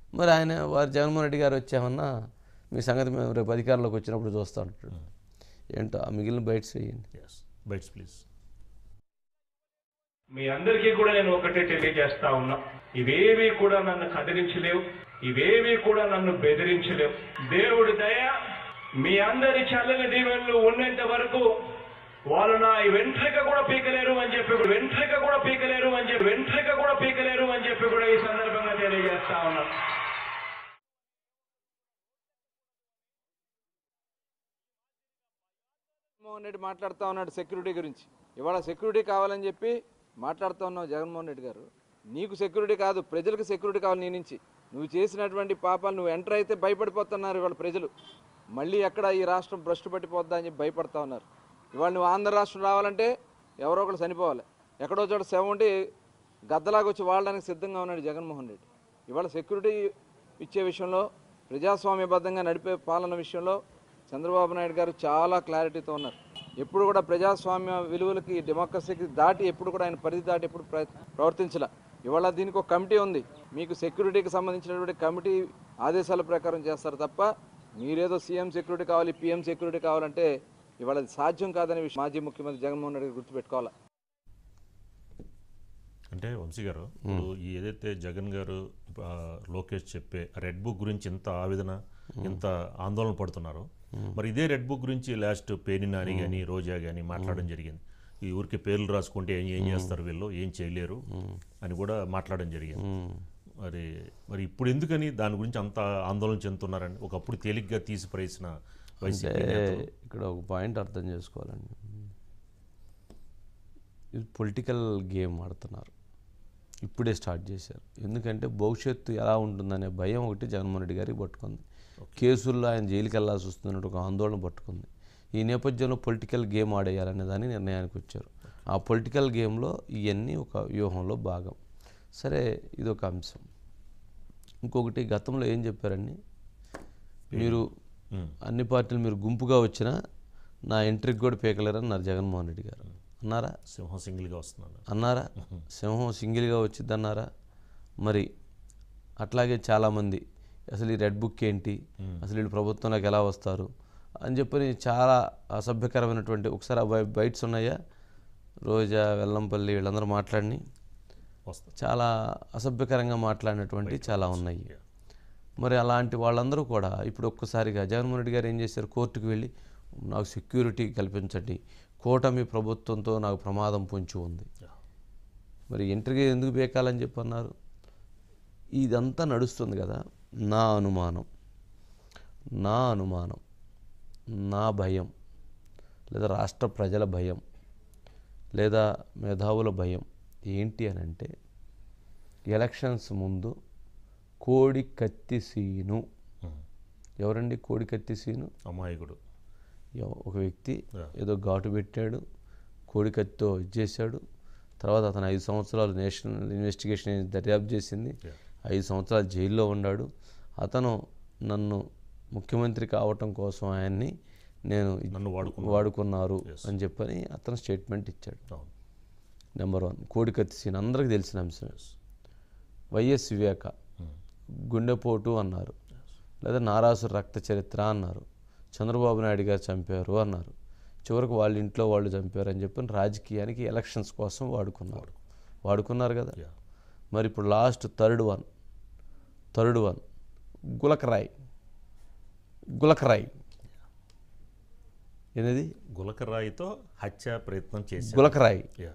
మరి ఆయన వారు జగన్మోహన్ రెడ్డి గారు వచ్చామన్నా మీ సంగతి మేము రేపు అధికారంలోకి వచ్చినప్పుడు చూస్తూ ఉంటాడు ఏంటో ఆ మిగిలిన బయట్స్ వేయండి ఎస్ బైట్స్ ప్లీజ్ మీ అందరికీ కూడా నేను ఒకటే తెలియజేస్తా ఉన్నా ఇవేవి కూడా నన్ను కదిలించలేవు ఇవేవి కూడా నన్ను బెదిరించలేవు దేవుడి దయ మీ అందరి చల్లని దీవెనలు ఉన్నంత వరకు వాళ్ళు నా వెంట్రిక కూడా పీకలేరు అని చెప్పి వెంట్రిక కూడా పీకలేరు అని చెప్పి వెంట్రిక కూడా పీకలేరు అని చెప్పి కూడా ఈ సందర్భంగా తెలియజేస్తా ఉన్నా జగన్మోహన్ రెడ్డి మాట్లాడుతూ ఉన్నాడు సెక్యూరిటీ గురించి ఇవాళ సెక్యూరిటీ కావాలని చెప్పి మాట్లాడుతూ ఉన్నావు జగన్మోహన్ రెడ్డి గారు నీకు సెక్యూరిటీ కాదు ప్రజలకు సెక్యూరిటీ కావాలి నీ నుంచి నువ్వు చేసినటువంటి పాపాలు నువ్వు ఎంటర్ అయితే భయపడిపోతున్నారు ఇవాళ ప్రజలు మళ్ళీ ఎక్కడ ఈ రాష్ట్రం భ్రష్టు పట్టిపోద్దా అని చెప్పి భయపడతా ఉన్నారు ఇవాళ నువ్వు ఆంధ్ర రాష్ట్రం రావాలంటే ఎవరో ఒకరు చనిపోవాలి ఎక్కడో చోట శవ ఉండి గద్దలాగా వచ్చి వాడడానికి సిద్ధంగా ఉన్నాడు జగన్మోహన్ రెడ్డి ఇవాళ సెక్యూరిటీ ఇచ్చే విషయంలో ప్రజాస్వామ్యబద్ధంగా నడిపే పాలన విషయంలో చంద్రబాబు నాయుడు గారు చాలా క్లారిటీతో ఉన్నారు ఎప్పుడు కూడా ప్రజాస్వామ్య విలువలకి డెమోక్రసీకి దాటి ఎప్పుడు కూడా ఆయన పరిధి దాటి ఎప్పుడు ప్ర ప్రవర్తించల ఇవాళ దీనికి ఒక కమిటీ ఉంది మీకు సెక్యూరిటీకి సంబంధించినటువంటి కమిటీ ఆదేశాల ప్రకారం చేస్తారు తప్ప మీరేదో సీఎం సెక్యూరిటీ కావాలి పీఎం సెక్యూరిటీ కావాలంటే ఇవాళ అది సాధ్యం కాదని విషయం మాజీ ముఖ్యమంత్రి జగన్మోహన్ రెడ్డి గారు గుర్తుపెట్టుకోవాలి అంటే వంశీ గారు ఇప్పుడు ఈ ఏదైతే జగన్ గారు ఆ, లోకేష్ చెప్పే రెడ్ బుక్ గురించి ఇంత ఆవేదన ఇంత ఆందోళన పడుతున్నారో మరి ఇదే రెడ్ బుక్ గురించి లాస్ట్ పేని నాని కానీ రోజా కానీ మాట్లాడడం జరిగింది ఈ ఊరికి పేర్లు రాసుకుంటే ఏం ఏం చేస్తారు వీళ్ళు ఏం చేయలేరు అని కూడా మాట్లాడడం జరిగింది మరి మరి ఇప్పుడు ఎందుకని దాని గురించి అంత ఆందోళన చెందుతున్నారని ఒకప్పుడు తేలిగ్గా తీసి పడేసిన వైసీపీ అంటే నేతలు. ఇక్కడ ఒక పాయింట్ అర్థం చేసుకోవాలండి ఇది పొలిటికల్ గేమ్ ఆడుతున్నారు ఇప్పుడే స్టార్ట్ చేశారు ఎందుకంటే భవిష్యత్తు ఎలా ఉంటుందనే భయం ఒకటి జగన్మోహన్ రెడ్డి గారికి పట్టుకుంది కేసుల్లో ఆయన జైలుకి వెళ్ళాల్సి వస్తుందన్నట్టు ఒక ఆందోళన పట్టుకుంది ఈ నేపథ్యంలో పొలిటికల్ గేమ్ ఆడేయాలనే దాన్ని నిర్ణయానికి వచ్చారు ఆ పొలిటికల్ గేమ్లో ఇవన్నీ ఒక వ్యూహంలో భాగం సరే ఇది ఒక అంశం ఇంకొకటి గతంలో ఏం చెప్పారండి మీరు అన్ని పార్టీలు మీరు గుంపుగా వచ్చినా నా ఎంట్రీకి కూడా పీకలేరని అన్నారు జగన్మోహన్ రెడ్డి గారు అన్నారా సింహం సింగిల్గా వస్తున్నాను అన్నారా సింహం సింగిల్గా వచ్చింది అన్నారా మరి అట్లాగే చాలామంది అసలు ఈ రెడ్ బుక్ ఏంటి అసలు వీళ్ళు ప్రభుత్వంలోకి ఎలా వస్తారు అని చెప్పని చాలా అసభ్యకరమైనటువంటి ఒకసారి ఆ బై- బైట్స్ ఉన్నాయా రోజా వెల్లంపల్లి వీళ్ళందరూ మాట్లాడిని వస్తా చాలా అసభ్యకరంగా మాట్లాడినటువంటి చాలా ఉన్నాయి మరి అలాంటి వాళ్ళందరూ కూడా ఇప్పుడు ఒక్కసారిగా జగన్మోహన్ రెడ్డి గారు ఏం చేశారు కోర్టుకు వెళ్ళి నాకు సెక్యూరిటీ కల్పించండి కూటమి ప్రభుత్వంతో నాకు ప్రమాదం పొంచి ఉంది మరి ఇంటర్వ్యూ ఎందుకు బేకాలని చెప్పి అన్నారు ఇదంతా నడుస్తుంది కదా నా అనుమానం నా అనుమానం నా భయం లేదా రాష్ట్ర ప్రజల భయం లేదా మేధావుల భయం ఏంటి అని అంటే ఎలక్షన్స్ ముందు కోడి కత్తి సీను ఎవరండి కోడి కత్తి సీను అమాయకుడు ఎవ- ఒక వ్యక్తి Yeah. ఏదో ఘాటు పెట్టాడు కోడి కత్తితో ఇది చేశాడు తర్వాత అతను ఐదు సంవత్సరాలు నేషనల్ ఇన్వెస్టిగేషన్ దర్యాప్తు చేసింది Yeah. ఐదు సంవత్సరాలు జైల్లో ఉన్నాడు అతను నన్ను ముఖ్యమంత్రి కావటం కోసం ఆయన్ని నేను ఇది- నన్ను వాడుకున్నారు. వాడుకున్నారు Yes. అని చెప్పని అతను స్టేట్మెంట్ ఇచ్చాడు అవును నెంబర్ వన్ కోడి కత్తి సీన్ అందరికీ తెలిసిన అంశం వైఎస్ వివేక గుండెపోటు అన్నారు లేదా నారాసు రక్త చరిత్ర అన్నారు చంద్రబాబు నాయుడు గారు చంపారు అన్నారు చివరికి వాళ్ళ ఇంట్లో వాళ్ళు చంపారు అని చెప్పి రాజకీయానికి ఎలక్షన్స్ కోసం వాడుకున్నారు వాడుకున్నారు కదా Yeah. మరి ఇప్పుడు last third one third one గులకరాయ్ గులకరాయ్ ఏది గులకరాయితో హత్య ప్రయత్నం చేశారు గులకరాయ్ యా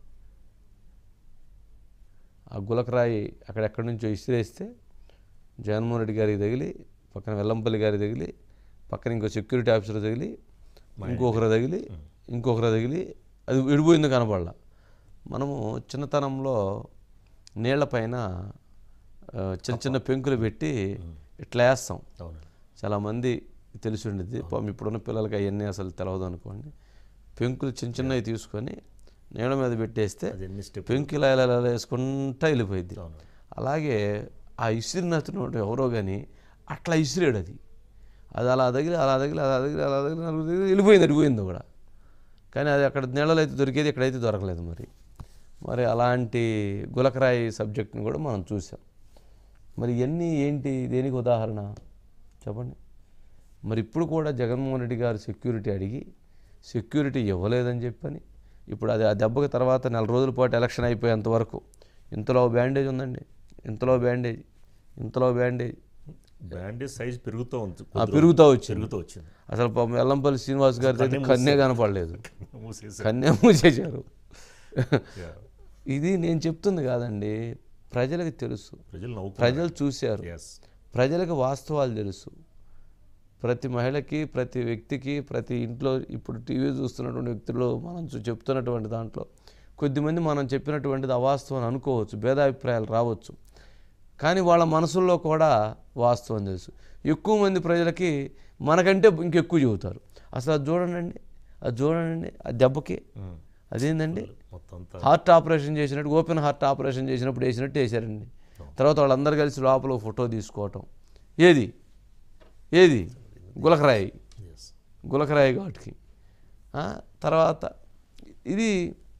ఆ గులకరాయి అక్కడెక్కడి నుంచో ఇసిరేస్తే జగన్మోహన్ రెడ్డి గారికి తగిలి పక్కన వెల్లంపల్లి గారికి తగిలి పక్కన ఇంకో సెక్యూరిటీ ఆఫీసర్ తగిలి ఇంకొకరు తగిలి ఇంకొకరు తగిలి అది విడిపోయింది కనపడాల మనము చిన్నతనంలో నీళ్లపైన ఆ, చిన్న చిన్న పెంకులు పెట్టి ఇట్లా వేస్తాం అవునండి చాలామంది తెలిసి ఉండేది పాపం ఇప్పుడున్న పిల్లలకి అవన్నీ అసలు తెలియదు అనుకోండి పెంకులు చిన్న చిన్నవి తీసుకొని నీళ్ళ మీద పెట్టేస్తే అది ఎన్ని స్టెప్ పెంకు ఇలా ఇలా ఇలా వేసుకుంటా వెళ్ళిపోయింది అవును. అలాగే ఆ ఇసిరిన అతను ఎవరో కానీ అట్లా ఇసిరాడు అది అది అలా తగిలి అలా తగిలి అలా తగిలి అలా తగిలి నలుగురు తగిలి వెళ్ళిపోయింది అడిపోయింది కూడా కానీ అది అక్కడ నీళ్ళలో అయితే దొరికేది ఇక్కడైతే దొరకలేదు మరి మరి అలాంటి గులకరాయి సబ్జెక్ట్ని కూడా మనం చూసాం మరి ఇవన్నీ ఏంటి దేనికి ఉదాహరణ చెప్పండి మరి ఇప్పుడు కూడా జగన్మోహన్ రెడ్డి గారు సెక్యూరిటీ అడిగి సెక్యూరిటీ ఇవ్వలేదని చెప్పని ఇప్పుడు అది ఆ దెబ్బకి తర్వాత నెల రోజుల పాటు ఎలక్షన్ అయిపోయేంత వరకు ఇంతలో బ్యాండేజ్ ఉందండి ఇంతలో బ్యాండేజ్ ఇంతలో బ్యాండేజ్ బ్యాండేజ్ సైజ్ పెరుగుతూ ఉంది ఆ, పెరుగుతూ వచ్చింది పెరుగుతూ వచ్చింది అసలు పాపం వెల్లంపల్లి శ్రీనివాస్ గారి అయితే కన్నే కనపడలేదు మూసేసారు కన్నే మూసేశారు Yeah. ఇది నేను చెప్తుంది కాదండి ప్రజలకు తెలుసు ప్రజలు నవ్వు ప్రజలు చూశారు ఎస్ ప్రజలకు వాస్తవాలు తెలుసు ప్రతి మహిళకి ప్రతి వ్యక్తికి ప్రతి ఇంట్లో ఇప్పుడు టీవీ చూస్తున్నటువంటి వ్యక్తులు మనం చూ- చెప్తున్నటువంటి దాంట్లో కొద్దిమంది మనం చెప్పినటువంటిది అవాస్తవం అని అనుకోవచ్చు భేదాభిప్రాయాలు రావచ్చు కానీ వాళ్ళ మనసుల్లో కూడా వాస్తవం తెలుసు ఎక్కువ మంది ప్రజలకి మనకంటే ఇంకెక్కువ చెబుతారు అసలు అది చూడండి అది చూడండి ఆ దెబ్బకి అదేందండి మొత్తం అంతా హార్ట్ ఆపరేషన్ చేసినట్టు ఓపెన్ హార్ట్ ఆపరేషన్ చేసినప్పుడు వేసినట్టు వేసారండి తర్వాత వాళ్ళందరూ కలిసి లోపల ఒక ఫోటో తీసుకోవటం ఏది ఏది గులకరాయి ఎస్ గులకరాయి ఘాట్కి ఆ, తర్వాత ఇది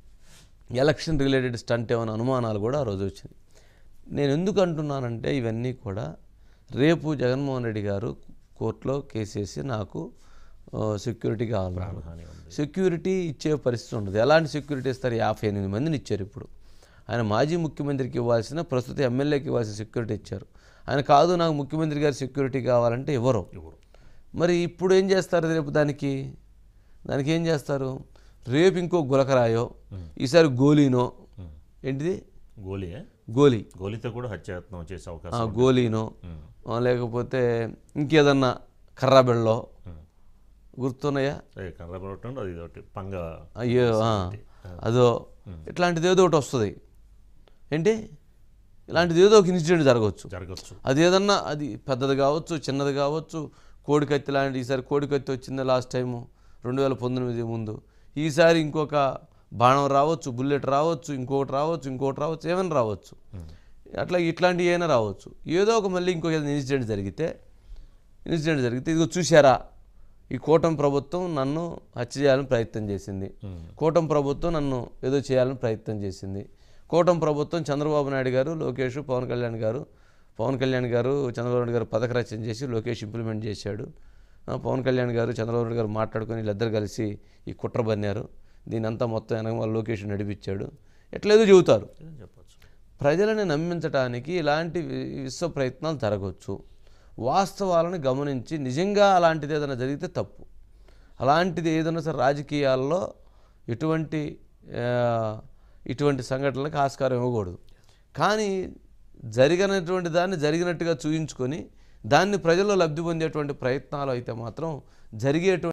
ఎలక్షన్ రిలేటెడ్ స్టంట్ ఏమైనా అనుమానాలు కూడా ఆ రోజు వచ్చినాయి నేను ఎందుకు అంటున్నానంటే ఇవన్నీ కూడా రేపు జగన్మోహన్ రెడ్డి గారు కోర్టులో కేసేసి నాకు ఆ, సెక్యూరిటీ కావాలన్నారు హాని ఉంది సెక్యూరిటీ ఇచ్చే పరిస్థితి ఉండదు ఎలాంటి సెక్యూరిటీ ఇస్తారు యాభై ఎనిమిది మందిని ఇచ్చారు ఇప్పుడు ఆయన మాజీ ముఖ్యమంత్రికి ఇవ్వాల్సిన ప్రస్తుత ఎమ్మెల్యేకి ఇవ్వాల్సిన సెక్యూరిటీ ఇచ్చారు ఆయన కాదు నాకు ముఖ్యమంత్రి గారి సెక్యూరిటీ కావాలంటే ఇవ్వరు ఎవరు మరి ఇప్పుడు ఏం చేస్తారు రేపు దానికి దానికి ఏం చేస్తారు రేపు ఇంకో గులకరాయో ఈసారి గోలీనో ఏంటిది గోలీ గోలీ గోలీతో కూడా హత్యాయత్నం చేసే ఆ, అవకాశం ఉంది. గోలీనో ఆ, లేకపోతే ఇంకేదన్నా కర్రాబెళ్ళో గుర్తున్నాయా అదే కర్రబడటం అది ఒకటి పంగ అయ్యో ఆ, అదో ఇట్లాంటిది ఏదో ఒకటి వస్తుంది ఏంటి ఇలాంటిది ఏదో ఒక ఇన్సిడెంట్ జరగవచ్చు జరగచ్చు అది ఏదన్నా అది పెద్దది కావచ్చు చిన్నది కావచ్చు కోడికత్తి లాంటి ఈసారి కోడికత్తి వచ్చింది లాస్ట్ టైము రెండు వేల పంతొమ్మిది ముందు ఈసారి ఇంకొక బాణం రావచ్చు బుల్లెట్ రావచ్చు ఇంకొకటి రావచ్చు ఇంకొకటి రావచ్చు ఏమైనా రావచ్చు అట్లా ఇట్లాంటివి ఏమైనా రావచ్చు ఏదో ఒక మళ్ళీ ఇంకొక ఇన్సిడెంట్ జరిగితే ఇన్సిడెంట్ జరిగితే ఇదిగో చూశారా ఈ కూటమి ప్రభుత్వం నన్ను హత్య చేయాలని ప్రయత్నం చేసింది కూటమి ప్రభుత్వం నన్ను ఏదో చేయాలని ప్రయత్నం చేసింది కూటమి ప్రభుత్వం చంద్రబాబు నాయుడు గారు లోకేష్ పవన్ కళ్యాణ్ గారు పవన్ కళ్యాణ్ గారు చంద్రబాబు నాయుడు గారు పథక రచన చేసి లోకేష్ ఇంప్లిమెంట్ చేశాడు ఆ, పవన్ కళ్యాణ్ గారు చంద్రబాబు నాయుడు గారు మాట్లాడుకొని వీళ్ళిద్దరు కలిసి ఈ కుట్ర బన్నారు దీని అంతా మొత్తం వెనక వాళ్ళ లోకేష్ నడిపించాడు ఎట్లేదో చెబుతారు ఏదని చెప్పచ్చు ప్రజలని నమ్మించడానికి ఇలాంటి వి- విశ్వ ప్రయత్నాలు జరగవచ్చు వాస్తవాలను గమనించి నిజంగా అలాంటిది ఏదైనా జరిగితే తప్పు అలాంటిది ఏదైనా సరే రాజకీయాల్లో ఎటువంటి ఆ, ఇటువంటి సంఘటనలకు ఆస్కారం ఇవ్వకూడదు కానీ జరిగినటువంటి దాన్ని జరిగినట్టుగా చూయించుకొని దాన్ని ప్రజల్లో లబ్ధి పొందేటువంటి ప్రయత్నాలు అయితే మాత్రం జరిగేటువంటి